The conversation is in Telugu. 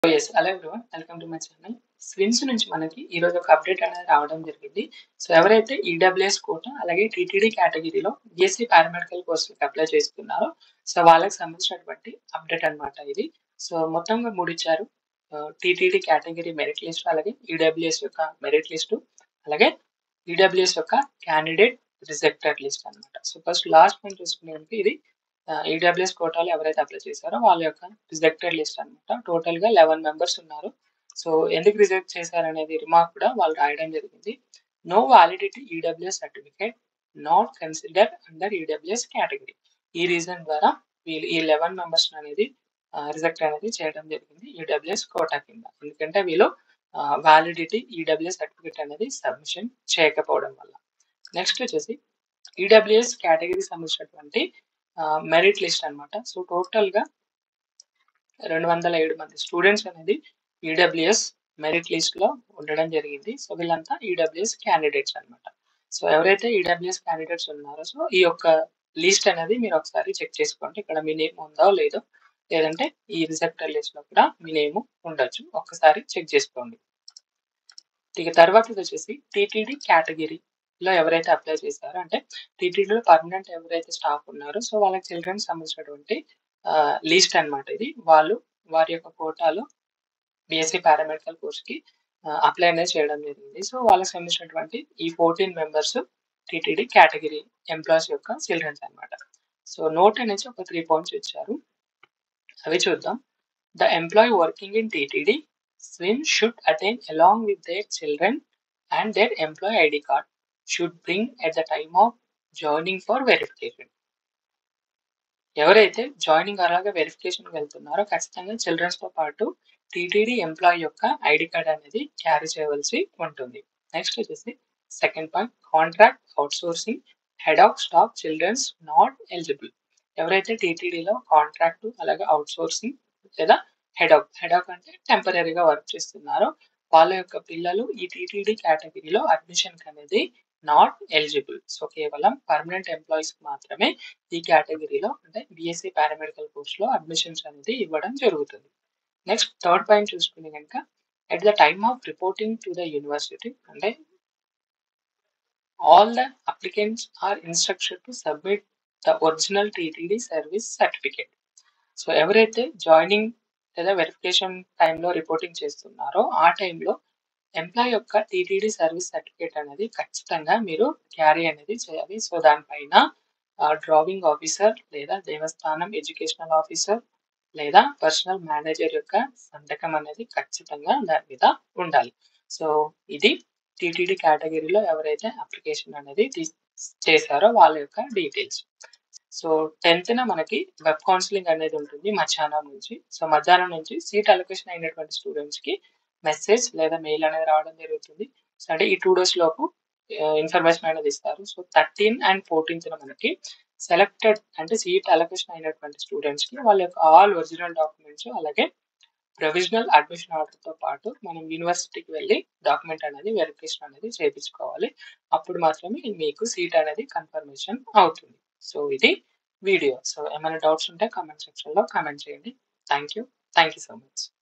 Yes. Hello everyone. Welcome to my channel. SVIMS నుంచి మనకి ఈరోజు ఒక అప్డేట్ అనేది రావడం జరిగింది. సో, ఎవరైతే ఈడబ్ల్యూఎస్ కోటా అలాగే టీటీడీ కేటగిరీలో బీఎస్సీ పారామెడికల్ కోర్స్‌కి అప్లై చేసుకున్నారో, సో, వాళ్ళకి సంబంధించినటువంటి అప్డేట్ అన్నమాట ఇది. సో, మొత్తంగా 3 ఇచ్చారు. Ah, TTD category merit list అలాగే ఈడబ్ల్యూఎస్ యొక్క మెరిట్ లిస్టు, అలాగే ఈడబ్ల్యూఎస్ యొక్క క్యాండిడేట్ రిజెక్టెడ్ లిస్ట్ అన్నమాట. సో, ఫస్ట్ లాస్ట్ వన్ చూసుకుంటే గనుక ఇది ఆహ్, ఈడబ్ల్యూఎస్ కోటాలో ఎవరైతే అప్లై చేశారో వాళ్ళ యొక్క రిజెక్టెడ్ లిస్ట్ అన్నమాట. టోటల్‌గా 11 మెంబర్స్ ఉన్నారు. సో, ఎందుకు రిజెక్ట్ చేశారనేది రిమార్క్ కూడా వాళ్ళు రాయడం జరిగింది. No validity EWS certificate not considered under EWS category. ఈ రీజన్ ద్వారా వీళ్ళు ఈ 11 మెంబర్స్‌ని అనేది ఆహ్, రిజెక్ట్ అనేది చేయడం జరిగింది ఈడబ్ల్యూఎస్ కోటా కింద. ఎందుకంటే వీళ్ళు ఆహ్, వాలిడిటీ ఈడబ్ల్యూఎస్ సర్టిఫికేట్ అనేది సబ్మిషన్ చేయకపోవడం వల్ల. నెక్స్ట్ వచ్చేసి ఈడబ్ల్యూఎస్ కేటగిరీకి సంబంధించినటువంటి ఆహ్, మెరిట్ లిస్ట్ అన్నమాట. సో, టోటల్‌గా 207 మంది స్టూడెంట్స్ అనేది ఈడబ్ల్యూఎస్ మెరిట్ లిస్ట్‌లో ఉండడం జరిగింది. సో, వీళ్ళంతా ఈడబ్ల్యూఎస్ క్యాండిడేట్స్ అన్నమాట. సో, ఎవరైతే ఈడబ్ల్యూఎస్ క్యాండిడేట్స్ ఉన్నారో సో, ఈ యొక్క లిస్ట్ అనేది మీరు ఒకసారి చెక్ చేసుకోండి. ఇక్కడ మీ నేమ్ ఉందో లేదో, లేదంటే ఈ రిజెక్టెడ్ లిస్ట్‌లో కూడా మీ నేమ్ ఉండొచ్చు. ఒక్కసారి చెక్ చేసుకోండి. ఇక తర్వాతది వచ్చేసి టీటీడీ కేటగిరీలో ఎవరైతే అప్లై చేశారో అంటే టీటీడీలో పర్మనెంట్ ఎవరైతే స్టాఫ్ ఉన్నారో సో, వాళ్ళకి చిల్డ్రన్‌కి సంబంధించినటువంటి ఆహ్, లిస్ట్ అన్నమాట ఇది. వాళ్ళు వారి యొక్క కోటాలో బీఎస్సీ పారామెడికల్ కోర్స్‌కి ఆహ్, అప్లై అనేది చేయడం జరిగింది. సో, వాళ్ళకి సంబంధించినటువంటి ఈ 14 మెంబర్స్ టీటీడీ కేటగిరీ ఎంప్లాయీస్ యొక్క చిల్డ్రన్స్ అన్నమాట. సో, నోట్ అనేది ఒక 3 పాయింట్స్ ఇచ్చారు. అవి చూద్దాం. The employee working in TTD SVIMS should attend along with their children and their employee ID card should bring at the time of joining for verification. ఎవరైతే జాయినింగ్ అలాగే వెరిఫికేషన్‌కి వెళ్తున్నారో ఖచ్చితంగా చిల్డ్రన్స్‌తో పాటు టీటీడీ ఎంప్లాయీ యొక్క ఐడీ కార్డ్ అనేది క్యారీ చేయవలసి ఉంటుంది. నెక్స్ట్ వచ్చేసి second point contract outsourcing head of staff childrens not eligible. ఎవరైతే టీటీడీలో కాంట్రాక్ట్ అలాగే ఔట్‌సోర్సింగ్ లేదా హెడ్ ఆఫ్, హెడ్ ఆఫ్ అంటే టెంపరరీగా వర్క్ చేస్తున్నారో వాళ్ళ యొక్క పిల్లలు ఈ టీటీడీ కేటగిరీలో అడ్మిషన్‌కి అనేది నాట్ ఎలిజిబుల్. సో, కేవలం పర్మనెంట్ ఎంప్లాయీస్‌కి మాత్రమే ఈ కేటగిరీలో అంటే బీఎస్సీ పారామెడికల్ కోర్స్‌లో అడ్మిషన్స్ అనేది ఇవ్వడం జరుగుతుంది. నెక్స్ట్ థర్డ్ పాయింట్ చూసుకుంటే గనుక at the time of reporting to the university అంటే all the applicants are instructed to submit the original TTD service certificate. So, ఎవరైతే జాయినింగ్ లేదా వెరిఫికేషన్ టైమ్‌లో రిపోర్టింగ్ చేస్తున్నారో ఆ టైమ్‌లో ఎంప్లాయీ యొక్క టీటీడీ సర్వీస్ సర్టిఫికేట్ అనేది ఖచ్చితంగా మీరు క్యారీ అనేది చేయాలి. సో, దానిపైన ఆహ్, డ్రాయింగ్ ఆఫీసర్ లేదా దేవస్థానం ఎడ్యుకేషనల్ ఆఫీసర్ లేదా పర్సనల్ మేనేజర్ యొక్క సంతకం అనేది ఖచ్చితంగా దాని మీద ఉండాలి. సో, ఇది టీటీడీ కేటగిరీలో ఎవరైతే అప్లికేషన్ అనేది తీస్ చేశారో వాళ్ళ యొక్క డీటెయిల్స్. సో, 10థ్ మనకి వెబ్ కౌన్సెలింగ్ అనేది ఉంటుంది మధ్యాహ్నం నుంచి. సో, మధ్యాహ్నం నుంచి సీట్ అలొకేషన్ అయినటువంటి స్టూడెంట్స్‌కి మెసేజ్ లేదా మెయిల్ అనేది రావడం జరుగుతుంది. సో, అంటే ఈ 2 డేస్ లోపు ఆహ్, ఇన్ఫర్మేషన్ అనేది ఇస్తారు. సో, 13 అండ్ 14థ్‌న మనకి సెలెక్టెడ్ అంటే సీట్ అలొకేషన్ అయినటువంటి స్టూడెంట్స్‌కి వాళ్ళ యొక్క ఆల్ ఒరిజినల్ డాక్యుమెంట్స్ అలాగే ప్రొవిజనల్ అడ్మిషన్ ఆర్డర్‌తో పాటు మనం యూనివర్సిటీకి వెళ్లి డాక్యుమెంట్ అనేది వెరిఫికేషన్ అనేది చేపించుకోవాలి. అప్పుడు మాత్రమే మీకు సీట్ అనేది కన్ఫర్మేషన్ అవుతుంది. సో, ఇది వీడియో. సో, ఏమైనా డౌట్స్ ఉంటే కామెంట్ సెక్షన్‌లో కామెంట్ చేయండి. Thank you. Thank you so much.